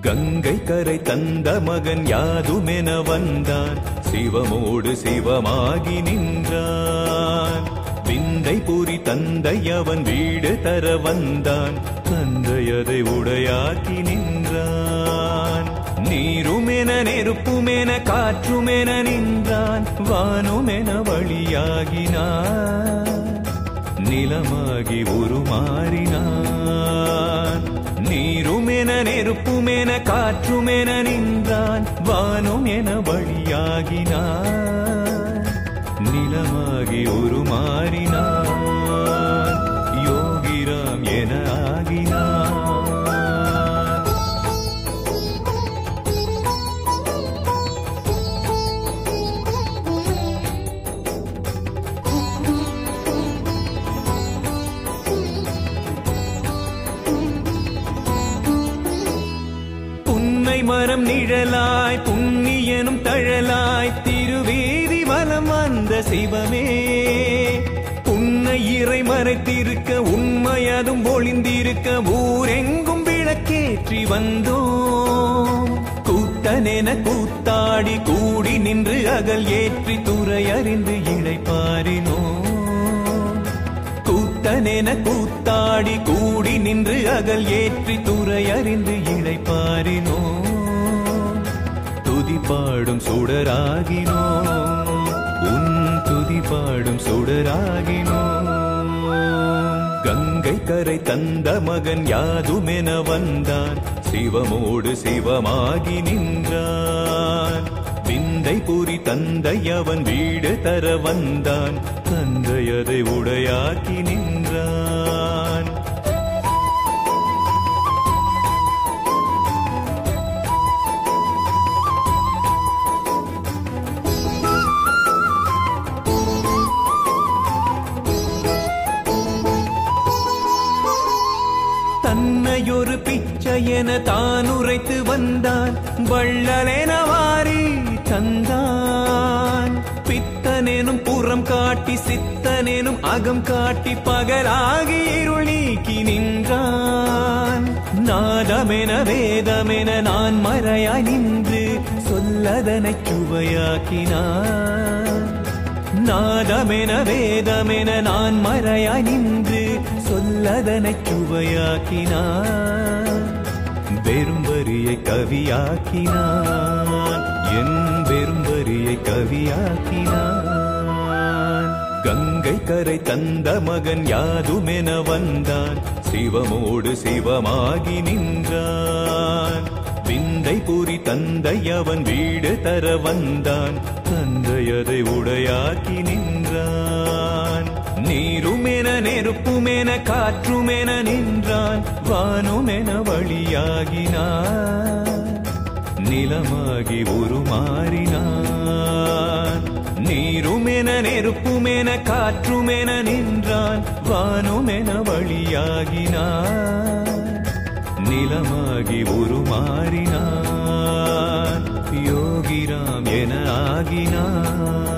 கங்கை கரை தந்த மகன் யாதுமென வந்தான் சிவமோடு சிவமாகி நின்றான் விந்தை புரி தந்தை அவன் வீடு தர வந்தான் தந்தையதை உடையாக்கி நின்றான் நீருமென நெருப்புமென காற்றுமென நின்றான் வானுமென வழியாகினான் நிலமாகி உருமாறினான் நீருமென நெருப்புமென காற்றுமென நின்றான் வானும் என வழியாகினான் நிலமாகி உருமாறினான் யோகிராம் என ஆகினான் புன்னை மரம் நிழலாய் புண்ணியனும் தழலாய் திருவேதி வலம் வந்த சிவமே உன்னை இறை மறைத்திருக்க உண்மையதும் ஒளிந்திருக்க ஊரெங்கும் விளக்கேற்றி வந்தோம் கூத்தனென கூத்தாடி கூடி நின்று அகல் ஏற்றி துறை அறிந்து இழைப்பாரினோம் கூத்தனென கூத்தாடி கூடி நின்று அகல் ஏற்றி துறை அறிந்து இழைப்பாரினோ துதி பாடும் சுடராகினோ உன் துதி பாடும் சுடராகினோ கங்கை கரை தந்த மகன் யாதுமென வந்தான் சிவமோடு சிவமாகி நின்றான் விந்தை புரி தந்தை அவன் வீடு தர வந்தான் தந்தையதை உடையாக்கி நின்றான் தன்னையொரு பிச்சையென தான் உரைத்து வந்தான் வள்ளலென வாரி தந்தான் பித்தனெனும் புறம் காட்டி சித்தனெனும் அகம் காட்டி பகலாகி இருள் நீக்கி நின்றான் நாதமென வேதமென நான் மறையாய் நின்று சொல்லதனைச் சுவையாக்கினான் நாதமென வேதமென நான் மறையாய் நின்று சொல்லதனைச் சுவையாக்கினான் வெறும் வரியை கவியாக்கினான் என் வெறும் வரியை கவியாக்கினான் கங்கை கரை தந்த மகன் யாதுமென வந்தான் சிவமோடு சிவமாகி நின்றான் விந்தை புரி தந்தை அவன் வீடு தர வந்தான் தந்தையதை உடையாக்கி நின்றான் நீருமென நெருப்புமென காற்றுமென நின்றான் வானுமென வழியாகினான் நிலமாகி உருமாறினான் நீருமென நெருப்புமென காற்றுமென நின்றான் வானுமென வழியாகினான் நிலமாகி உருமாறினான் யோகிராம் என ஆகினான்